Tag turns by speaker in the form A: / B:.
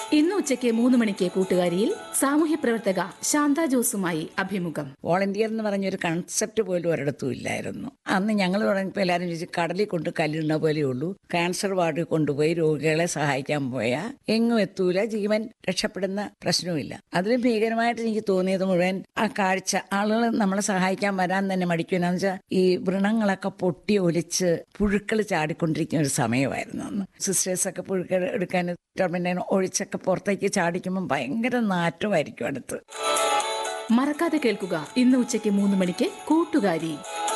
A: ഇന്ന് ഉച്ചയ്ക്ക് മൂന്ന് മണിക്ക് കൂട്ടുകാരിയിൽ സാമൂഹ്യ പ്രവർത്തക ശാന്ത ജോസുമായി അഭിമുഖം
B: വോളണ്ടിയർ എന്ന് പറഞ്ഞൊരു കൺസെപ്റ്റ് പോലും ഒരിടത്തും ഇല്ലായിരുന്നു അന്ന് ഞങ്ങൾ തുടങ്ങിയപ്പോൾ എല്ലാവരും ചോദിച്ചു കടലിൽ കൊണ്ട് കല്ലിടുന്ന പോലെയേ ഉള്ളൂ ക്യാൻസർ വാർഡിൽ കൊണ്ടുപോയി രോഗികളെ സഹായിക്കാൻ പോയാൽ എങ്ങും എത്തൂല ജീവൻ രക്ഷപ്പെടുന്ന പ്രശ്നവുമില്ല അതിലും ഭീകരമായിട്ട് എനിക്ക് തോന്നിയത് മുഴുവൻ ആ കാഴ്ച ആളുകൾ നമ്മളെ സഹായിക്കാൻ വരാൻ തന്നെ മടിക്കുമെന്നു വെച്ചാൽ ഈ വൃണങ്ങളൊക്കെ പൊട്ടി ഒലിച്ച് പുഴുക്കൾ ചാടിക്കൊണ്ടിരിക്കുന്ന ഒരു സമയമായിരുന്നു അന്ന് സിസ്റ്റേഴ്സൊക്കെ പുഴുക്കൾ എടുക്കാൻ പിന്നെ ഒഴിച്ചൊക്കെ പുറത്തേക്ക് ചാടിക്കുമ്പോൾ ഭയങ്കര നാറ്റമായിരിക്കും അടുത്ത്
A: മറക്കാതെ കേൾക്കുക ഇന്ന് ഉച്ചയ്ക്ക് മൂന്ന് മണിക്ക് കൂട്ടുകാരി